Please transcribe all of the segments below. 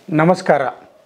ನಮಸ್ಕಾರ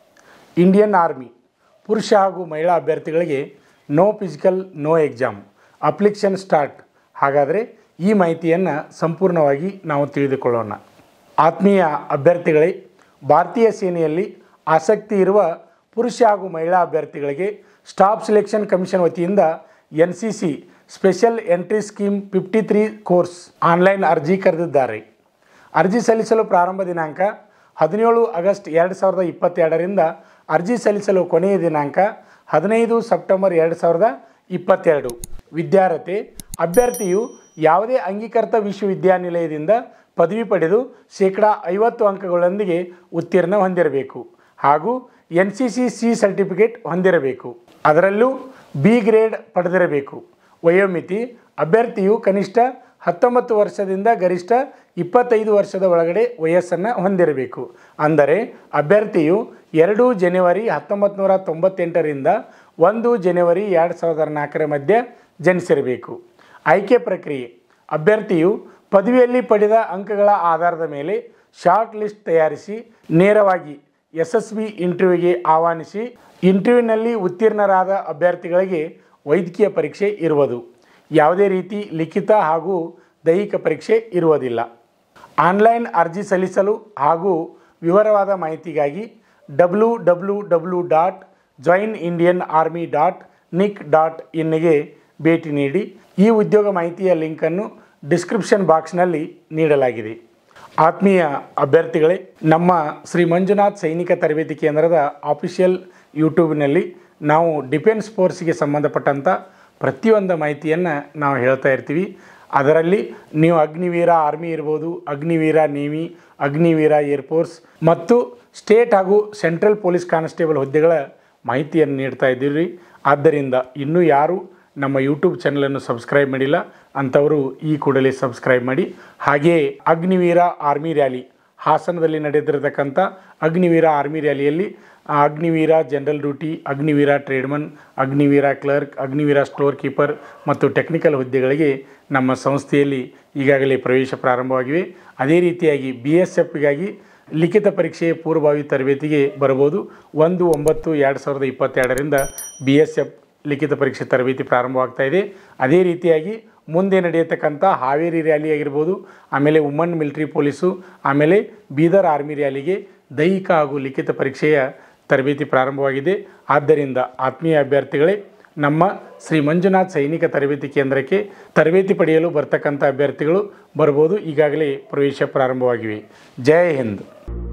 Indian army ಪುರುಷ ಹಾಗೂ ಮಹಿಳಾ ಅಭ್ಯರ್ಥಿಗಳಿಗೆ no physical no exam application start ಹಾಗಾದರೆ ಈ ಮಾಹಿತಿಯನ್ನು ಸಂಪೂರ್ಣವಾಗಿ ನಾವು ತಿಳಿದುಕೊಳ್ಳೋಣ ಆತ್ಮೀಯ ಅಭ್ಯರ್ಥಿಗಳೇ ಭಾರತೀಯ ಸೇನೆಯಲ್ಲಿ ಆಸಕ್ತಿ ಇರುವ ಪುರುಷ ಹಾಗೂ ಮಹಿಳಾ ಅಭ್ಯರ್ಥಿಗಳಿಗೆ ಸ್ಟಾಫ್ ಸೆಲೆಕ್ಷನ್ ಕಮಿಷನ್ ವತಿಯಿಂದ N C C special entry scheme fifty three course online ಅರ್ಜಿ ಕರೆದಿದ್ದಾರೆ ಅರ್ಜಿ ಸಲ್ಲಿಸಲು ಪ್ರಾರಂಭ ದಿನಾಂಕ ಹದಿನೇಳು ಆಗಸ್ಟ್ ಎರಡು ಸಾವಿರದ ಇಪ್ಪತ್ತೆರಡರಿಂದ ಅರ್ಜಿ ಸಲ್ಲಿಸಲು ಕೊನೆಯ ದಿನಾಂಕ ಹದಿನೈದು ಸೆಪ್ಟೆಂಬರ್ ಎರಡು ಸಾವಿರದ ಇಪ್ಪತ್ತೆರಡು ವಿದ್ಯಾರ್ಹತೆ ಅಭ್ಯರ್ಥಿಯು ಯಾವುದೇ ಅಂಗೀಕೃತ ವಿಶ್ವವಿದ್ಯಾನಿಲಯದಿಂದ ಪದವಿ ಪಡೆದು ಶೇಕಡ ಐವತ್ತು ಅಂಕಗಳೊಂದಿಗೆ ಉತ್ತೀರ್ಣ ಹೊಂದಿರಬೇಕು ಹಾಗೂ N C C C certificate ಹೊಂದಿರಬೇಕು ಅದರಲ್ಲೂ ಬಿ ಗ್ರೇಡ್ ಪಡೆದಿರಬೇಕು ವಯೋಮಿತಿ ಅಭ್ಯರ್ಥಿಯು ಕನಿಷ್ಠ ಹತ್ತೊಂಬತ್ತು ವರ್ಷದಿಂದ ಗರಿಷ್ಠ ಇಪ್ಪತ್ತೈದು ವರ್ಷದ ಒಳಗಡೆ ವಯಸ್ಸನ್ನು ಹೊಂದಿರಬೇಕು ಅಂದರೆ ಅಭ್ಯರ್ಥಿಯು ಎರಡು ಜನವರಿ ಹತ್ತೊಂಬತ್ತು ನೂರ ತೊಂಬತ್ತೆಂಟರಿಂದ ಒಂದು ಜನವರಿ ಎರಡು ಸಾವಿರದ ನಾಲ್ಕರ ಮಧ್ಯೆ ಜನಿಸಿರಬೇಕು ಆಯ್ಕೆ ಪ್ರಕ್ರಿಯೆ ಅಭ್ಯರ್ಥಿಯು ಪದವಿಯಲ್ಲಿ ಪಡೆದ ಅಂಕಗಳ ಆಧಾರದ ಮೇಲೆ ಶಾರ್ಟ್ ಲಿಸ್ಟ್ ತಯಾರಿಸಿ ನೇರವಾಗಿ ಎಸ್ ಎಸ್ ಬಿ ಇಂಟರ್ವ್ಯೂಗೆ ಆಹ್ವಾನಿಸಿ ಇಂಟರ್ವ್ಯೂನಲ್ಲಿ ಉತ್ತೀರ್ಣರಾದ ಅಭ್ಯರ್ಥಿಗಳಿಗೆ ವೈದ್ಯಕೀಯ ಪರೀಕ್ಷೆ ಇರುವುದು ಯಾವುದೇ ರೀತಿ ಲಿಖಿತ ಹಾಗೂ ದೈಹಿಕ ಪರೀಕ್ಷೆ ಇರುವುದಿಲ್ಲ ಆನ್ಲೈನ್ ಅರ್ಜಿ ಸಲ್ಲಿಸಲು ಹಾಗೂ ವಿವರವಾದ ಮಾಹಿತಿಗಾಗಿ W W W dot join Indian army dot nic dot ಇನ್ನಿಗೆ ಭೇಟಿ ನೀಡಿ ಈ ಉದ್ಯೋಗ ಮಾಹಿತಿಯ ಲಿಂಕನ್ನು ಡಿಸ್ಕ್ರಿಪ್ಷನ್ ಬಾಕ್ಸ್ನಲ್ಲಿ ನೀಡಲಾಗಿದೆ ಆತ್ಮೀಯ ಅಭ್ಯರ್ಥಿಗಳೇ ನಮ್ಮ ಶ್ರೀ ಮಂಜುನಾಥ್ ಸೈನಿಕ ತರಬೇತಿ ಕೇಂದ್ರದ ಆಫಿಷಿಯಲ್ ಯೂಟ್ಯೂಬ್ನಲ್ಲಿ ನಾವು ಡಿಫೆನ್ಸ್ ಫೋರ್ಸ್ಗೆ ಸಂಬಂಧಪಟ್ಟಂಥ ಪ್ರತಿಯೊಂದು ಮಾಹಿತಿಯನ್ನು ನಾವು ಹೇಳ್ತಾ ಇರ್ತೀವಿ ಅದರಲ್ಲಿ ನೀವು ಅಗ್ನಿವೀರ ಆರ್ಮಿ ಇರ್ಬೋದು ಅಗ್ನಿವೀರ ನೇವಿ ಅಗ್ನಿವೀರ ಏರ್ಫೋರ್ಸ್ ಮತ್ತು ಸ್ಟೇಟ್ ಹಾಗೂ ಸೆಂಟ್ರಲ್ ಪೊಲೀಸ್ ಕಾನ್ಸ್ಟೇಬಲ್ ಹುದ್ದೆಗಳ ಮಾಹಿತಿಯನ್ನು ನೀಡ್ತಾ ಇದ್ದೀವಿ ಆದ್ದರಿಂದ ಇನ್ನೂ ಯಾರು ನಮ್ಮ ಯೂಟ್ಯೂಬ್ ಚಾನಲನ್ನು ಸಬ್ಸ್ಕ್ರೈಬ್ ಮಾಡಿಲ್ಲ ಅಂಥವರು ಈ ಕೂಡಲೇ ಸಬ್ಸ್ಕ್ರೈಬ್ ಮಾಡಿ ಹಾಗೆಯೇ ಅಗ್ನಿವೀರ ಆರ್ಮಿ ರ್ಯಾಲಿ ಹಾಸನದಲ್ಲಿ ನಡೆದಿರತಕ್ಕಂಥ ಅಗ್ನಿವೀರ ಆರ್ಮಿ ರ್ಯಾಲಿಯಲ್ಲಿ ಆ Agniveer general duty Agniveer tradesman Agniveer clerk Agniveer store keeper ಮತ್ತು ಟೆಕ್ನಿಕಲ್ ಹುದ್ದೆಗಳಿಗೆ ನಮ್ಮ ಸಂಸ್ಥೆಯಲ್ಲಿ ಈಗಾಗಲೇ ಪ್ರವೇಶ ಪ್ರಾರಂಭವಾಗಿವೆ ಅದೇ ರೀತಿಯಾಗಿ ಬಿ ಎಸ್ ಎಫ್ಗಾಗಿ ಲಿಖಿತ ಪರೀಕ್ಷೆಯ ಪೂರ್ವಭಾವಿ ತರಬೇತಿಗೆ ಬರಬಹುದು ಒಂದು ಒಂಬತ್ತು ಎರಡು ಸಾವಿರದ ಇಪ್ಪತ್ತೆರಡರಿಂದ ಬಿ ಎಸ್ ಎಫ್ ಲಿಖಿತ ಪರೀಕ್ಷೆ ತರಬೇತಿ ಪ್ರಾರಂಭವಾಗ್ತಾ ಇದೆ ಅದೇ ರೀತಿಯಾಗಿ ಮುಂದೆ ನಡೆಯತಕ್ಕಂಥ ಹಾವೇರಿ ರ್ಯಾಲಿ ಆಗಿರ್ಬೋದು ಆಮೇಲೆ ವುಮನ್ ಮಿಲಿಟ್ರಿ ಪೊಲೀಸು ಆಮೇಲೆ ಬೀದರ್ ಆರ್ಮಿ ರ್ಯಾಲಿಗೆ ದೈಹಿಕ ಹಾಗೂ ಲಿಖಿತ ಪರೀಕ್ಷೆಯ ತರಬೇತಿ ಪ್ರಾರಂಭವಾಗಿದೆ ಆದ್ದರಿಂದ ಆತ್ಮೀಯ ಅಭ್ಯರ್ಥಿಗಳೇ ನಮ್ಮ ಶ್ರೀ ಮಂಜುನಾಥ್ ಸೈನಿಕ ತರಬೇತಿ ಕೇಂದ್ರಕ್ಕೆ ತರಬೇತಿ ಪಡೆಯಲು ಬರ್ತಕ್ಕಂಥ ಅಭ್ಯರ್ಥಿಗಳು ಬರ್ಬೋದು ಈಗಾಗಲೇ ಪ್ರವೇಶ ಪ್ರಾರಂಭವಾಗಿವೆ ಜೈ ಹಿಂದ್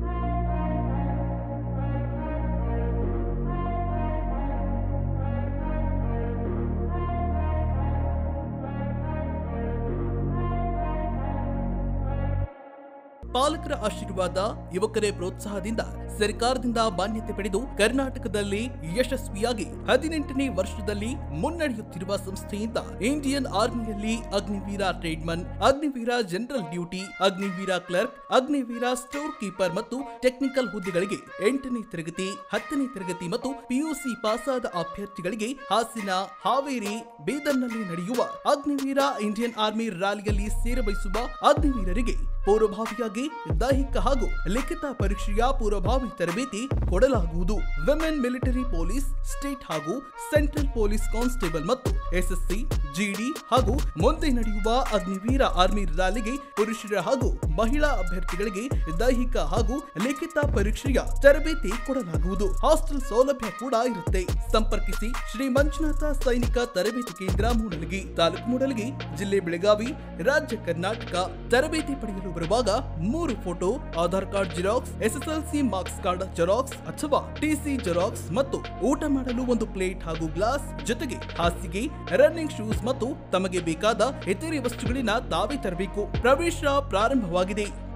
ಪಾಲಕರ ಆಶೀರ್ವಾದ ಯುವಕರೇ ಪ್ರೋತ್ಸಾಹದಿಂದ ಸರ್ಕಾರದಿಂದ ಮಾನ್ಯತೆ ಪಡೆದು ಕರ್ನಾಟಕದಲ್ಲಿ ಯಶಸ್ವಿಯಾಗಿ ಹದಿನೆಂಟನೇ ವರ್ಷದಲ್ಲಿ ಮುನ್ನಡೆಯುತ್ತಿರುವ ಸಂಸ್ಥೆಯಿಂದ ಇಂಡಿಯನ್ ಆರ್ಮಿಯಲ್ಲಿ Agniveer tradesman Agniveer general duty Agniveer clerk Agniveer store keeper ಮತ್ತು ಟೆಕ್ನಿಕಲ್ ಹುದ್ದೆಗಳಿಗೆ ಎಂಟನೇ ತರಗತಿ ಹತ್ತನೇ ತರಗತಿ ಮತ್ತು ಪಿಯುಸಿ ಪಾಸಾದ ಅಭ್ಯರ್ಥಿಗಳಿಗೆ ಹಾಸನ ಹಾವೇರಿ ಬೀದರ್ನಲ್ಲಿ ನಡೆಯುವ ಅಗ್ನಿವೀರ ಇಂಡಿಯನ್ ಆರ್ಮಿ ರ್ಯಾಲಿಯಲ್ಲಿ ಸೇರಬಯಸುವ ಅಗ್ನಿವೀರರಿಗೆ ಪೂರ್ವಭಾವಿಯಾಗಿ ದೈಹಿಕ ಹಾಗೂ ಲಿಖಿತ ಪರೀಕ್ಷೆಯ ಪೂರ್ವಭಾವಿ ತರಬೇತಿ ಕೊಡಲಾಗುವುದು ವಿಮೆನ್ ಮಿಲಿಟರಿ ಪೊಲೀಸ್ ಸ್ಟೇಟ್ ಹಾಗೂ ಸೆಂಟ್ರಲ್ ಪೊಲೀಸ್ ಕಾನ್ಸ್ಟೇಬಲ್ ಮತ್ತು ಎಸ್ಎಸ್ಸಿ ಜಿಡಿ ಹಾಗೂ ಮುಂದೆ ನಡೆಯುವ ಅಗ್ನಿವೀರ ಆರ್ಮಿ ರ್ಯಾಲಿಗೆ ಪುರುಷರ ಹಾಗೂ ಮಹಿಳಾ ಅಭ್ಯರ್ಥಿಗಳಿಗೆ ದೈಹಿಕ ಹಾಗೂ ಲಿಖಿತ ಪರೀಕ್ಷೆಯ ತರಬೇತಿ ಕೊಡಲಾಗುವುದು ಹಾಸ್ಟೆಲ್ ಸೌಲಭ್ಯ ಕೂಡ ಇರುತ್ತೆ ಸಂಪರ್ಕಿಸಿ ಶ್ರೀ ಮಂಜುನಾಥ ಸೈನಿಕ ತರಬೇತಿ ಕೇಂದ್ರ ಮೂಡಲಗಿ ತಾಲೂಕು ಮೂಡಲಗಿ ಜಿಲ್ಲೆ ಬೆಳಗಾವಿ ರಾಜ್ಯ ಕರ್ನಾಟಕ ತರಬೇತಿ ಪಡೆಯಲು ಬರುವಾಗ ಮೂರು photo Aadhaar card xerox SSLC marks card xerox ಅಥವಾ ಟಿಸಿ ಜೆರಾಕ್ಸ್ ಮತ್ತು ಊಟ ಮಾಡಲು ಒಂದು ಪ್ಲೇಟ್ ಹಾಗೂ ಗ್ಲಾಸ್ ಜೊತೆಗೆ ಹಾಸಿಗೆ ರನ್ನಿಂಗ್ ಶೂಸ್ ಮತ್ತು ತಮಗೆ ಬೇಕಾದ ಇತರೆ ವಸ್ತುಗಳಿನ ತಾವೇ ತರಬೇಕು ಪ್ರವೇಶ ಪ್ರಾರಂಭವಾಗಿದೆ